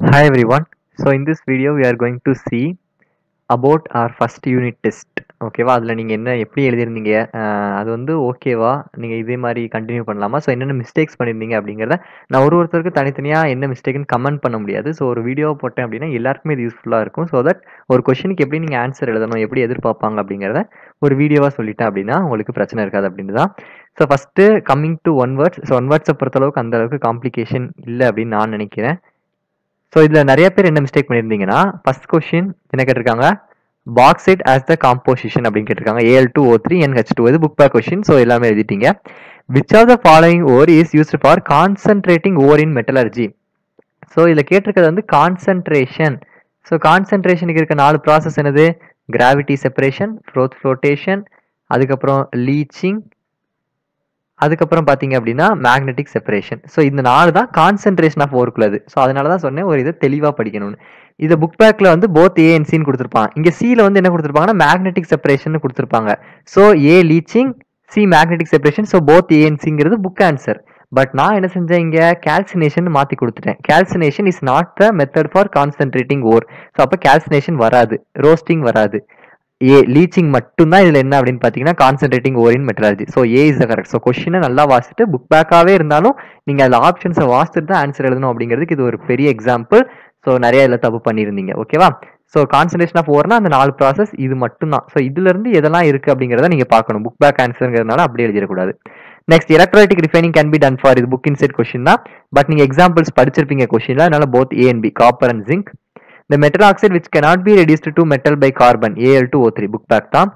Hi everyone. So in this video we are going to see about our first unit test. ஓகேவா அதில் நீங்கள் என்ன எப்படி எழுதியிருந்தீங்க அஹ் அது வந்து ஓகேவா நீங்கள் இதே மாதிரி கண்டினியூ பண்ணலாமா ஸோ என்னென்ன மிஸ்டேக்ஸ் பண்ணியிருந்தீங்க அப்படிங்கிறத நான் ஒரு ஒருத்தருக்கு தனித்தனியாக என்ன மிஸ்டேக்னு கமெண்ட் பண்ண முடியாது ஸோ ஒரு வீடியோ போட்டேன் அப்படின்னா எல்லாருக்குமே இது யூஸ்ஃபுல்லாக இருக்கும் ஸோ தட் ஒரு கொஷனுக்கு எப்படி நீங்கள் ஆன்சர் எழுதணும் எப்படி எதிர்பார்ப்பாங்க அப்படிங்கிறத ஒரு வீடியோவாக சொல்லிட்டேன் அப்படின்னா உங்களுக்கு பிரச்சனை இருக்காது அப்படின்னு தான் so first coming to one words so one வேர்ட்ஸை பொறுத்தளவுக்கு அந்த அளவுக்கு காம்ப்ளிகேஷன் இல்லை அப்படின்னு நான் நினைக்கிறேன் ஸோ இதில் நிறைய பேர் என்ன மிஸ்டேக் பண்ணியிருந்தீங்கன்னா ஃபர்ஸ்ட் கொஷின் என்ன கேட்டிருக்காங்க பாக்ஸைட் ஆஸ் த காம்போசிஷன் அப்படின்னு கேட்டிருக்காங்க A L two O three N H two இது புக் பேக் கொஷின் ஸோ எல்லாமே எழுதிட்டீங்க which of the following ore is used for concentrating ore in metallurgy so இதில் கேட்டிருக்கிறது வந்து கான்சென்ட்ரேஷன் ஸோ கான்சென்ட்ரேஷனுக்கு இருக்க நாலு ப்ராசஸ் என்னது கிராவிட்டி செப்பரேஷன் ஃப்ரோத் ஃப்ளோட்டேஷன் அதுக்கப்புறம் லீச்சிங் அதுக்கப்புறம் பார்த்தீங்க அப்படின்னா மேக்னெட்டிக் செப்பரேஷன் ஸோ இந்த நாலு தான் கான்சென்ட்ரேஷன் ஆஃப் ஒர்க்குள்ளது ஸோ அதனால தான் சொன்னேன் ஒரு இதை தெளிவாக படிக்கணும்னு இதை புக் பேக்கில் வந்து போத் ஏ அண்ட் சின்னு கொடுத்துருப்பாங்க இங்கே சியில் வந்து என்ன கொடுத்துருப்பாங்கன்னா மேக்னெட்டிக் செப்பரேஷன் கொடுத்துருப்பாங்க so A leaching C magnetic separation so both A and சிங்கிறது புக் ஆன்சர் பட் நான் என்ன செஞ்சேன் இங்கே கால்சினேஷன் மாற்றி கொடுத்துட்டேன் calcination is not the method for concentrating ore so அப்போ கால்சினேஷன் வராது ரோஸ்டிங் வராது ஏ லீச்சிங் மட்டும்தான் இதில் என்ன அப்படின்னு பார்த்தீங்கன்னா கான்சென்ட்ரேட்டிங் ஓரின் metallurgy so A is the correct so கொஷினை நல்லா வாசிட்டு புக் பேக்காகவே இருந்தாலும் நீங்கள் அதில் ஆப்ஷன்ஸை வாசிட்டு தான் ஆன்சர் எழுதணும் அப்படிங்கிறதுக்கு இது ஒரு பெரிய எக்ஸாம்பிள் ஸோ நிறைய இதில் தப்பு பண்ணியிருந்தீங்க ஓகேவா ஸோ கான்சன்ட்ரேஷன் ஆஃப் ஓர்னா அந்த நாலு ப்ராசஸ் இது மட்டும்தான் ஸோ இதுலேருந்து எதெல்லாம் இருக்குது அப்படிங்கிறத நீங்கள் பார்க்கணும் புக் பேக் ஆன்சருங்கிறதுனால அப்படியே எழுதிடக்கூடாது next electrolytic refining can be done for இது புக் இன்சைட் கொஷின் தான் பட் நீங்கள் எக்ஸாம்பிள்ஸ் படிச்சிருப்பீங்க கொஷினில் அதனால both A and B copper and zinc the metal oxide which cannot be reduced to metal by carbon Al2O3 book back தான்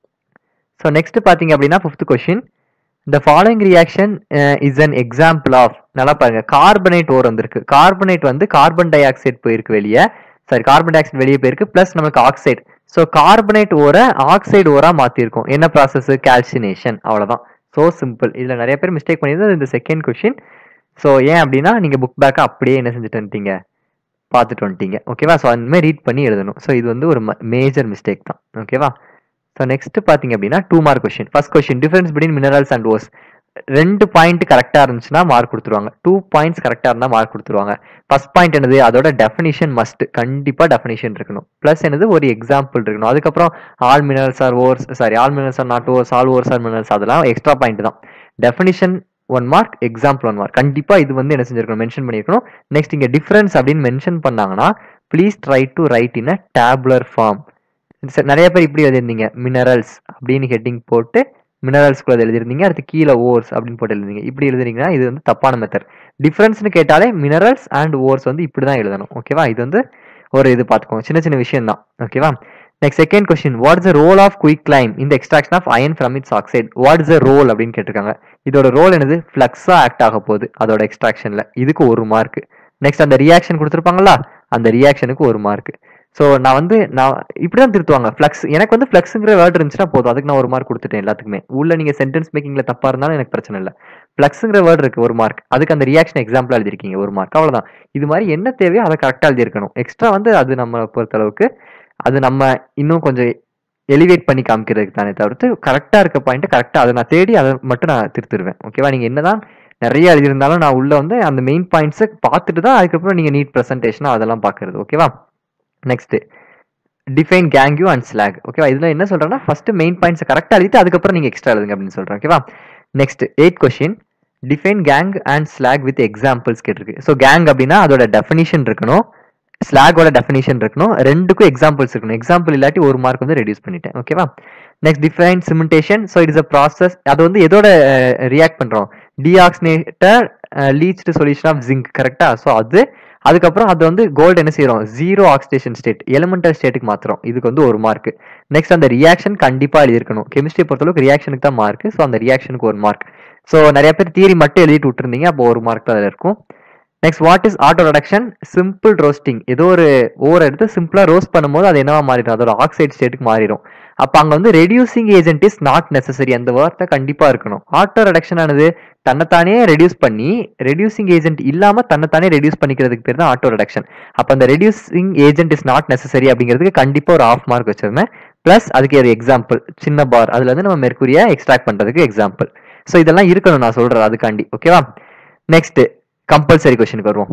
so next பார்த்தீங்க அப்படின்னா fifth question the following reaction uh, is an example of நல்லா பாருங்க carbonate ஓர் வந்திருக்கு carbonate வந்து carbon di oxide போயிருக்கு வெளியே sorry carbon di oxide வெளியே போயிருக்கு ப்ளஸ் நமக்கு ஆக்சைடு ஸோ கார்பனேட் ஓரை ஆக்சைடு ஓரா மாற்றிருக்கோம் என்ன ப்ராசஸ் கால்சினேஷன் அவ்வளோதான் ஸோ சிம்பிள் இதில் நிறைய பேர் மிஸ்டேக் பண்ணியிருந்தது இந்த செகண்ட் கொஷின் ஸோ ஏன் அப்படின்னா நீங்கள் புக் பேக்கை அப்படியே என்ன செஞ்சுட்டு வந்துட்டீங்க பார்த்துட்டு வந்துட்டீங்க ஓகேவா ஸோ அந்த மாதிரி ரீட் பண்ணி எழுதணும் ஸோ இது வந்து ஒரு மேஜர் மிஸ்டேக் தான் ஓகேவா ஸோ நெக்ஸ்ட் பார்த்தீங்க அப்படின்னா two mark question first question difference between minerals and ores ரெண்டு பாயிண்ட் கரெக்டாக இருந்துச்சுன்னா மார்க் கொடுத்துருவாங்க டூ பாயிண்ட்ஸ் கரெக்டாக இருந்தால் மார்க் கொடுத்துருவாங்க ஃபர்ஸ்ட் பாயிண்ட் என்னது அதோட டெஃபினிஷன் மஸ்ட் கண்டிப்பாக டெஃபினிஷன் இருக்கணும் ப்ளஸ் என்னது ஒரு எக்ஸாம்பிள் இருக்கணும் அதுக்கப்புறம் all minerals are ores sorry all minerals are not ores all ores are minerals அதெல்லாம் எக்ஸ்ட்ரா பாயிண்ட் தான் definition one mark example one mark கண்டிப்பாக இது வந்து என்ன செஞ்சிருக்கணும் மென்ஷன் பண்ணியிருக்கணும் நெக்ஸ்ட் இங்கே டிஃப்ரென்ஸ் அப்படின்னு மென்ஷன் பண்ணாங்கன்னா please try to write in a tabular form நிறைய பேர் இப்படி எழுதிருந்தீங்க மினரல்ஸ் அப்படின்னு ஹெட்டிங் போட்டு மினரல்ஸ்குள்ள எழுதிருந்தீங்க அடுத்து கீழே ஓர்ஸ் அப்படின்னு போட்டு எழுதிங்க இப்படி எழுதுனீங்கன்னா இது வந்து தப்பான மெத்தட் டிஃப்ரென்ஸ்னு கேட்டாலே மினரல்ஸ் அண்ட் ஓர்ஸ் வந்து இப்படி தான் எழுதணும் ஓகேவா இது வந்து ஒரு இது பார்த்துக்கோங்க சின்ன சின்ன விஷயம் தான் ஓகேவா next second question what is the role of quick lime இந்த extraction of iron from its oxide what is the role அப்படின்னு கேட்டிருக்காங்க இதோட ரோல் என்னது ஃப்ளக்ஸா ஆக்ட் ஆக போகுது அதோட எக்ஸ்ட்ராக்ஷன்ல இதுக்கு ஒரு மார்க் நெக்ஸ்ட் அந்த ரியாக்ஷன் கொடுத்துருப்பாங்களா அந்த ரியாக்ஷனுக்கு ஒரு மார்க் ஸோ நான் வந்து நான் இப்படி தான் திருத்துவாங்க ஃப்ளக்ஸ் எனக்கு வந்து ஃப்ளக்ஸுங்கிற வேர்டு இருந்துச்சுன்னா போதும் அதுக்கு நான் ஒரு மார்க் கொடுத்துட்டேன் எல்லாத்துக்குமே உள்ள நீங்கள் சென்டென்ஸ் மேக்கிங்கில் தப்பாக இருந்தாலும் எனக்கு பிரச்சனை இல்லை ஃப்ளக்ஸுங்கிற வேர்டு இருக்கு ஒரு மார்க் அதுக்கு அந்த ரியாக்ஷன் எக்ஸாம்பிள் எழுதிருக்கீங்க ஒரு மார்க் அவ்வளோதான் இது மாதிரி என்ன தேவையோ அதை கரெக்டாக எழுதியிருக்கணும் எக்ஸ்ட்ரா வந்து அது நம்ம பொறுத்தளவுக்கு அது நம்ம இன்னும் கொஞ்சம் எலிவேட் பண்ணி காமிக்கிறதுக்கு தானே தவிர்த்து கரெக்டாக இருக்க பாயிண்ட்டு கரெக்டாக அதை நான் தேடி அதை மட்டும் நான் திருத்திடுவேன் ஓகேவா நீங்கள் என்னதான் நிறைய எழுதியிருந்தாலும் நான் உள்ள வந்து அந்த மெயின் பாயிண்ட்ஸை பார்த்துட்டு தான் அதுக்கப்புறம் நீங்கள் நீட் ப்ரெசன்டேஷனாக அதெல்லாம் பார்க்குறது ஓகேவா next define gangue and slag ஓகேவா இதில் என்ன சொல்கிறேன்னா ஃபர்ஸ்ட் மெயின் பாயிண்ட்ஸ் கரெக்டாக எழுதிட்டு அதுக்கப்புறம் நீங்கள் எக்ஸ்ட்ரா எழுதுங்க அப்படின்னு சொல்கிறேன் ஓகேவா next eight question define gangue and slag with examples கேட்டிருக்கு ஸோ கேங் அப்படின்னா அதோட டெஃபினிஷன் இருக்கணும் ஸ்லாகோட டெஃபினிஷன் இருக்கணும் ரெண்டுக்கும் எக்ஸாம்பிள்ஸ் இருக்கணும் எக்ஸாம்பிள் இல்லாட்டி ஒரு மார்க் வந்து ரெடியூஸ் பண்ணிட்டேன் ஓகேவா next define cementation so it's a process அது வந்து எதோட ரியாக்ட் பண்ணுறோம் டிஆக்சினேட்டர் லீச்டு சொல்யூஷன் ஆஃப் ஜிங்க் கரெக்டா ஸோ அது அதுக்கப்புறம் அது வந்து கோல்டு என்ன செய்யறோம் ஜீரோ ஆக்சிடேஷன் ஸ்டேட் எலிமெண்டல் ஸ்டேட்டுக்கு மாத்திரம் இதுக்கு வந்து ஒரு மார்க் நெக்ஸ்ட் அந்த ரியாக்ஷன் கண்டிப்பாக எழுதிருக்கணும் கெமிஸ்ட்ரி பொறுத்தளவுக்கு ரியாக்ஷனுக்கு தான் மார்க் ஸோ அந்த ரியாக்ஷனுக்கு ஒரு மார்க் ஸோ நிறைய பேர் தியரி மட்டும் எழுதிட்டு விட்டுருந்தீங்க அப்போ ஒரு மார்க் தான் அதில் இருக்கும் next what is auto reduction simple roasting ஏதோ ஒரு ஓர் எடுத்து சிம்பிளாக ரோஸ்ட் பண்ணும்போது அது என்னவா மாறிடும் அதோட ஆக்சைடு ஸ்டேட்டுக்கு மாறிடும் அப்போ அங்கே வந்து reducing agent is not necessary அந்த வார்த்தை கண்டிப்பாக இருக்கணும் ஆட்டோ ரெடக்ஷன் ஆனது தன்னைத்தானே ரெடியூஸ் பண்ணி ரெடியூசிங் ஏஜென்ட் இல்லாமல் தன்னைத்தானே ரெடியூஸ் பண்ணிக்கிறதுக்கு பேர் தான் ஆட்டோ ரெடக்ஷன் அப்போ அந்த reducing agent is not necessary அப்படிங்கிறதுக்கு கண்டிப்பாக ஒரு ஆஃப் மார்க் வச்சிருந்தேன் ப்ளஸ் அதுக்கு ஒரு எக்ஸாம்பிள் சின்ன பார் அதுல இருந்து நம்ம மெர்க்குரியை எக்ஸ்ட்ராக்ட் பண்ணுறதுக்கு எக்ஸாம்பிள் ஸோ இதெல்லாம் இருக்கணும் நான் சொல்கிறேன் அதுக்காண்டி ஓகேவா நெக்ஸ்ட் கம்பல்சரி கொஸ்டினுக்கு வருவோம்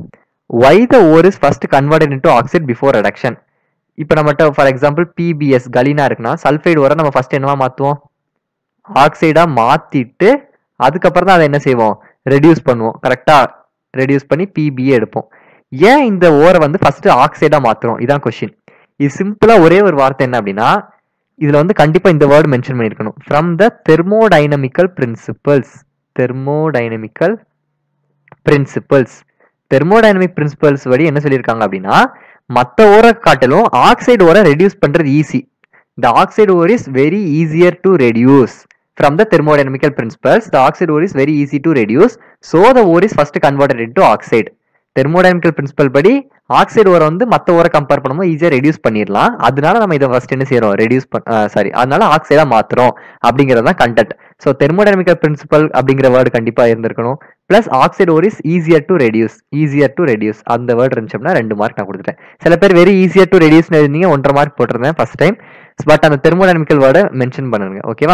why the ore is first converted into oxide before reduction இப்போ நம்மகிட்ட ஃபார் எக்ஸாம்பிள் பிபிஎஸ் கலினா இருக்குன்னா சல்ஃபைடு ஓரை நம்ம ஃபர்ஸ்ட் என்னவா மாற்றுவோம் ஆக்சைடா மாத்திட்டு அதுக்கப்புறம் தான் அதை என்ன செய்வோம் ரெடியூஸ் பண்ணுவோம் கரெக்டா ரெடியூஸ் பண்ணி பிபிஏ எடுப்போம் ஏன் இந்த ஓரை வந்து ஃபர்ஸ்ட் ஆக்சைடா மாத்துறோம் இதான் கொஸ்டின் இது சிம்பிளா ஒரே ஒரு வார்த்தை என்ன அப்படின்னா இதுல வந்து கண்டிப்பா இந்த வேர்டு மென்ஷன் பண்ணிருக்கணும் from the thermodynamical principles thermodynamical principles thermodynamic principles படி என்ன சொல்லியிருக்காங்க அப்படின்னா மற்ற ஓரை காட்டிலும் ஆக்சைடு ஓரை ரெடியூஸ் பண்றது easy the oxide ore is very easier to reduce from the thermodynamical principles the oxide ore is very easy to reduce so the ore is first converted into oxide thermodynamical principle படி oxide ஓரை வந்து மற்ற ஓரை compare பண்ணும்போது ஈஸியாக reduce பண்ணிடலாம் அதனால நம்ம இதை ஃபர்ஸ்ட் என்ன செய்யறோம் ரெடியூஸ் பண்ண சாரி அதனால ஆக்சைடா மாத்துறோம் அப்படிங்கிறது தான் கண்டென்ட் ஸோ தெர்மோடைனமிக்கல் பிரின்சிபல் அப்படிங்கிற வேர்டு கண்டிப்பாக இருந்திருக்கணும் plus oxide ore is easier to reduce easier to reduce அந்த வேர்டு இருந்துச்சுன்னா ரெண்டு மார்க் நான் கொடுத்துட்டேன் சில பேர் வெரி ஈஸியர் டு ரெடியூஸ் எழுதிங்க ஒன்றரை மார்க் போட்டிருந்தேன் ஃபர்ஸ்ட் டைம் பட் அந்த தெர்மோடைனமிக்கல் வேர்டை மென்ஷன் பண்ணுங்க ஓகேவா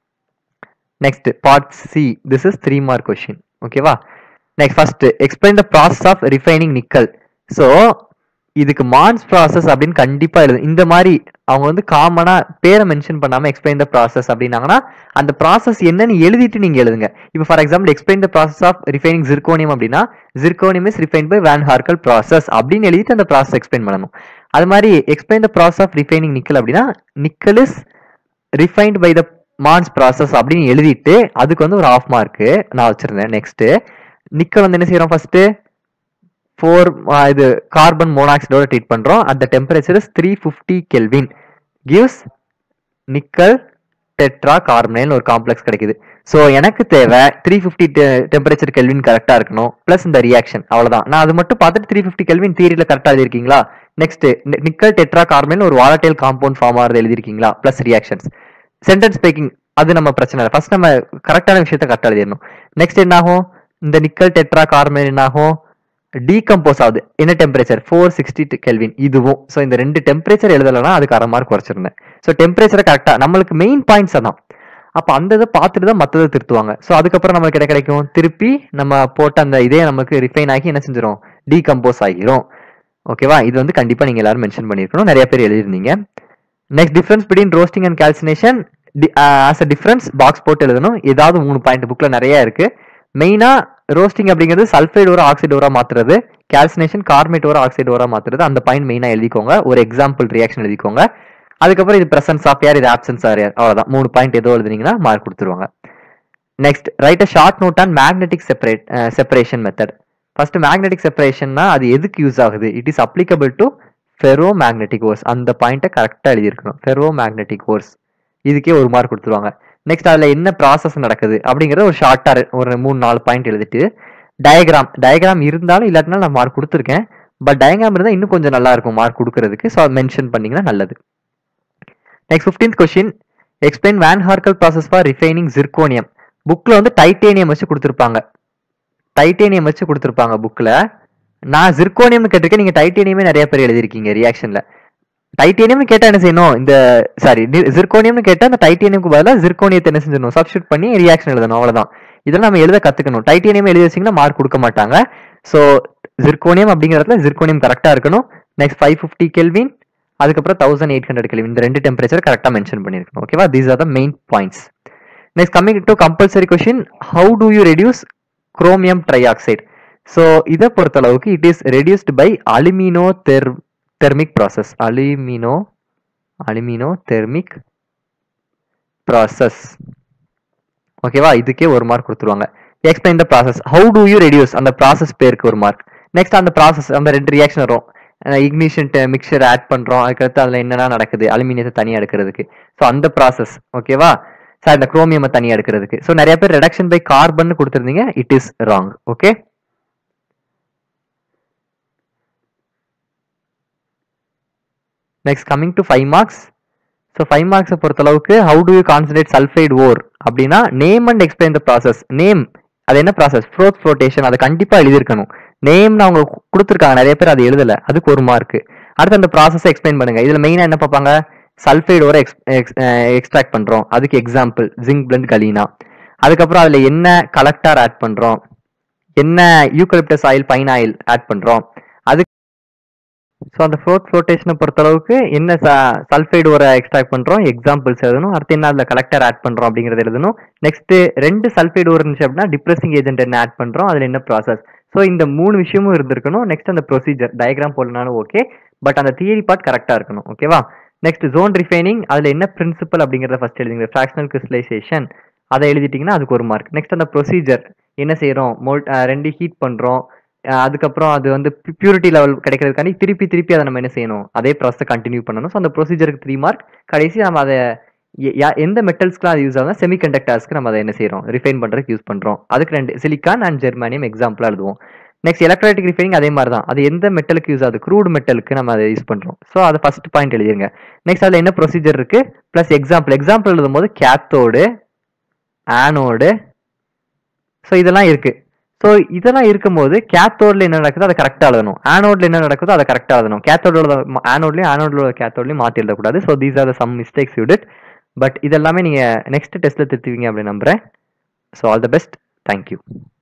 next part C this is three mark question ஓகேவா next first explain the process of refining nickel so இதுக்கு மான்ஸ் ப்ராசஸ் அப்படின்னு கண்டிப்பா எழுது இந்த மாதிரி அவங்க வந்து காமனா பேரை மென்ஷன் பண்ணாம எக்ஸ்பிளைன் த ப்ராசஸ் அப்படின்னாங்கன்னா அந்த ப்ராசஸ் என்னன்னு எழுதிட்டு நீங்க எழுதுங்க இப்போ for example explain the process of refining zirconium அப்படின்னா zirconium is refine by van Arkel process அப்படின்னு எழுதிட்டு அந்த ப்ராசஸ் எக்ஸ்பிளைன் பண்ணணும் அது மாதிரி explain the process of refining nickel அப்படின்னா nickel is refined by the Mond's process அப்படின்னு எழுதிட்டு அதுக்கு வந்து ஒரு ஆஃப் மார்க்கு நான் வச்சிருந்தேன் நெக்ஸ்ட் நிக்கல் வந்து என்ன செய்யறோம் ஃபர்ஸ்ட் ஃபோர் இது கார்பன் மோனாக்சைடோட ட்ரீட் பண்றோம் at the temperature is three fifty kelvin gives nickel tetracarbonyl ஒரு காம்ப்ளெக்ஸ் கிடைக்குது ஸோ எனக்கு தேவை த்ரீ ஃபிஃப்டி டெம்பரேச்சர் கெல்வின் கரெக்டாக இருக்கணும் ப்ளஸ் இந்த ரியாக்ஷன் அவ்வளோதான் நான் அது மட்டும் பார்த்துட்டு த்ரீ ஃபிஃப்டி கெல்வின் தியரியில் கரெக்டாக எழுதிருக்கீங்களா நெக்ஸ்ட் நிக்கல் டெட்ரா கார்பனைல் ஒரு வாலட்டைல் காம்பவுண்ட் ஃபார்ம் ஆகிறது எழுதிருக்கீங்களா ப்ளஸ் ரியாக்ஷன்ஸ் சென்டென்ஸ் பேக்கிங் அது நம்ம பிரச்சனை இல்லை ஃபர்ஸ்ட் நம்ம கரெக்டான விஷயத்த கரெக்டாக எழுதிடணும் நெக்ஸ்ட் என்ன ஆகும் இந்த நிக்கல் டெட்ரா கார்பனைல் என்ன ஆகும் டீகம்போஸ் ஆகுது என்ன டெம்பரேச்சர் ஃபோர் சிக்ஸ்டி கெல்வின் இதுவும் ஸோ இந்த ரெண்டு டெம்பரேச்சர் எழுதலைன்னா அதுக்கு அரை மார்க் குறைச்சிருந்தேன் ஸோ டெம்பரேச்சரை கரெக்டாக நம்மளுக்கு மெயின் பாயிண்ட்ஸ் அதான் அப்போ அந்த இதை பார்த்துட்டு தான் மற்றதை திருத்துவாங்க ஸோ அதுக்கப்புறம் நம்மளுக்கு என்ன கிடைக்கும் திருப்பி நம்ம போட்ட அந்த இதே நமக்கு ரிஃபைன் ஆகி என்ன செஞ்சிடும் டீகம்போஸ் ஆகிரும் ஓகேவா இது வந்து கண்டிப்பாக நீங்கள் எல்லாரும் மென்ஷன் பண்ணியிருக்கணும் நிறைய பேர் எழுதிருந்தீங்க next difference between roasting and calcination as a difference box போட்டு எழுதணும் ஏதாவது மூணு பாயிண்ட் புக்கில் நிறைய இருக்கு மெயினாக ரோஸ்டிங் அப்படிங்கிறது சல்ஃபைடு ஒரு ஆக்சைடு ஓரா மாத்துறது கால்சினேஷன் கார்மேட் ஓரா ஆக்சைடு ஓரா மாத்துறது அந்த பாயிண்ட் மெயினாக எழுதிக்கோங்க ஒரு எக்ஸாம்பிள் ரியாக்ஷன் எழுதிக்கோங்க அதுக்கப்புறம் இது பிரசன்ஸ் ஆஃப் யார் இது ஆப்சன்ஸ் ஆர் யார் அவ்வளோதான் மூணு பாயிண்ட் ஏதோ எழுதுனீங்கன்னா மார்க் கொடுத்துருவாங்க next write a short note on magnetic separate separation method first magnetic செப்பரேஷன்னா அது எதுக்கு யூஸ் ஆகுது it is applicable to ferro magnetic ores அந்த பாயிண்ட்டை கரெக்டாக எழுதியிருக்கணும் ஃபெரோ மேக்னெட்டிக் ஓர்ஸ் இதுக்கே ஒரு மார்க் கொடுத்துருவாங்க நெக்ஸ்ட் அதில் என்ன ப்ராசஸ் நடக்குது அப்படிங்கிறத ஒரு ஷார்ட்டாக ஒரு மூணு நாலு பாயிண்ட் எழுதிட்டு டயக்ராம் டயக்ராம் இருந்தாலும் இல்லாட்டினாலும் நான் மார்க் கொடுத்துருக்கேன் பட் டயக்ராம் இருந்தால் இன்னும் கொஞ்சம் நல்லா இருக்கும் மார்க் கொடுக்கறதுக்கு ஸோ மென்ஷன் பண்ணீங்கன்னா நல்லது next fifteenth question explain van Arkel process for refining zirconium புக்கில் வந்து டைட்டேனியம் வச்சு கொடுத்துருப்பாங்க டைட்டேனியம் வச்சு கொடுத்துருப்பாங்க புக்கில் நான் ஜிர்கோனியம் கேட்டிருக்கேன் நீங்கள் டைட்டேனியமே நிறைய பேர் எழுதிருக்கீங்க ரியாக்ஷனில் டைட்டேனியம் கேட்டால் என்ன செய்யணும் இந்த சாரி ஜிர்கோனியம்னு கேட்டால் அந்த டைட்டேனியம்க்கு பதிலாக ஜிர்கோனியத்தை என்ன செஞ்சிடணும் சப்ஸ்டியூட் பண்ணி ரியாக்ஷன் எழுதணும் அவ்வளோதான் இதெல்லாம் நம்ம எழுத கற்றுக்கணும் டைட்டேனியம் எழுதி வச்சிங்கன்னா மார்க் கொடுக்க மாட்டாங்க ஸோ ஜிர்கோனியம் அப்படிங்கிறதுல ஜிர்கோனியம் கரெக்டாக இருக்கணும் நெக்ஸ்ட் ஃபைவ் ஃபிஃப்டி கெல்வின் அதுக்கப்புறம் தௌசண்ட் எயிட் ஹண்ட்ரட் கெல்வின் இந்த ரெண்டு டெம்பரேச்சர் கரெக்டாக மென்ஷன் பண்ணியிருக்கணும் ஓகேவா these are the main points next coming to compulsory question how do you reduce chromium trioxide so இதை பொறுத்தளவுக்கு it is reduced by alumino ther thermic process alumino alumino thermic process ஓகேவா இதுக்கே ஒரு mark கொடுத்துருவாங்க explain the process how do you reduce அந்த process பேருக்கு ஒரு mark next அந்த ப்ராசஸ் அந்த ரெண்டு ரியாக்ஷன் வரும் இக்னிஷன் மிக்சர் ஆட் பண்றோம் அதுக்கடுத்து அதுல என்னென்ன நடக்குது அலுமினியத்தை தனியாக எடுக்கிறதுக்கு ஸோ அந்த ப்ராசஸ் ஓகேவா சார் இந்த குரோமியம் தனியாக எடுக்கிறதுக்கு ஸோ நிறைய பேர் ரெடக்ஷன் பை கார்பன் கொடுத்துருந்தீங்க it is wrong okay next coming to five marks so five மார்க்ஸை பொறுத்தளவுக்கு how do you concentrate sulphide ore அப்படின்னா name and explain the process name அது என்ன ப்ராசஸ் ஃப்ரோத் ஃப்ளோட்டேஷன் அதை கண்டிப்பாக எழுதியிருக்கணும் நேம்னு அவங்க கொடுத்துருக்காங்க நிறைய பேர் அது எழுதலை அதுக்கு ஒரு மார்க் அடுத்து அந்த ப்ராசஸை எக்ஸ்பிளைன் பண்ணுங்க இதில் மெயினாக என்ன பார்ப்பாங்க சல்ஃபைடு ஓர எக்ஸ்ட்ராக்ட் பண்ணுறோம் அதுக்கு எக்ஸாம்பிள் ஜிங்க் பிளண்ட் கலீனா அதுக்கப்புறம் அதில் என்ன கலெக்டார் ஆட் பண்ணுறோம் என்ன eucalyptus oil pine oil add பண்ணுறோம் ஸோ அந்த ஃப்ளோட் ஃப்ளோட்டேஷனை பொறுத்தளவுக்கு என்ன சல்ஃபைடு ஒரு எக்ஸ்ட்ராக்ட் பண்ணுறோம் எக்ஸாம்பிள்ஸ் எழுதணும் அடுத்து என்ன அதில் கலெக்டர் ஆட் பண்ணுறோம் அப்படிங்கிறது எழுதணும் நெக்ஸ்ட் ரெண்டு சல்ஃபைடு ஒரு இருந்துச்சு அப்படின்னா டிப்ரெசிங் ஏஜென்ட் என்ன ஆட் பண்ணுறோம் அதில் என்ன ப்ராசஸ் ஸோ இந்த மூணு விஷயமும் இருந்திருக்கணும் நெக்ஸ்ட் அந்த ப்ரொசீஜர் டயக்ராம் போடலனாலும் ஓகே பட் அந்த தியரி பார்ட் கரெக்டாக இருக்கணும் ஓகேவா நெக்ஸ்ட் ஜோன் ரிஃபைனிங் அதில் என்ன பிரின்சிபல் அப்படிங்கிறத ஃபர்ஸ்ட் எழுதிங்க ஃப்ராக்ஷனல் கிறிஸ்டலைசேஷன் அதை எழுதிட்டிங்கன்னா அதுக்கு ஒரு மார்க் நெக்ஸ்ட் அந்த ப்ரொசீஜர் என்ன செய்கிறோம் மோல் ரெண்டு ஹீட் பண்ணுறோம் அதுக்கப்புறம் அது வந்து பியூரிட்டி லெவல் கிடைக்கிறதுக்காண்டி திருப்பி திருப்பி அதை நம்ம என்ன செய்யணும் அதே ப்ராசஸை கண்டினியூ பண்ணணும் ஸோ அந்த ப்ரொசீஜருக்கு த்ரீ மார்க் கடைசி நம்ம அதை எ- யா- எந்த மெட்டல்ஸ்க்குலாம் அது யூஸ் ஆகுது செமி கண்டக்டர்ஸ்க்கு நம்ம அதை என்ன செய்கிறோம் ரிஃபைன் பண்ணுறதுக்கு யூஸ் பண்ணுறோம் அதுக்கு ரெண்டு சிலிக்கான் அண்ட் ஜெர்மானியம் எக்ஸாம்பிளாக எழுதுவோம் நெக்ஸ்ட் எலக்ட்ரானிக் ரிஃபைனிங் அதே மாதிரி தான் அது எந்த மெட்டலுக்கு யூஸ் ஆகுது க்ரூட் மெட்டலுக்கு நம்ம அதை யூஸ் பண்ணுறோம் ஸோ அதை ஃபர்ஸ்ட் பாயிண்ட் எழுதிருங்க நெக்ஸ்ட் அதில் என்ன ப்ரொசீஜர் இருக்கு ப்ளஸ் எக்ஸாம்பிள் எக்ஸாம்பிள் எழுதும் போது கேத்தோடு ஆனோடு ஸோ இதெல்லாம் இருக்கு ஸோ இதெல்லாம் இருக்கும்போது கேத்தோட்ல என்ன நடக்குதோ அதை கரெக்டாக எழுதணும் ஆனோட்ல என்ன நடக்குதோ அதை கரெக்டாக எழுதணும் கேத்தோட ஆனோட்லையும் ஆனோட்ல கேத்தோட்லையும் மாற்றி எழுதக்கூடாது so these are the some mistakes you did but இதெல்லாமே நீங்கள் நெக்ஸ்ட் டெஸ்ட்டில் திருத்துவீங்க அப்படின்னு நம்புகிறேன் so all the best thank you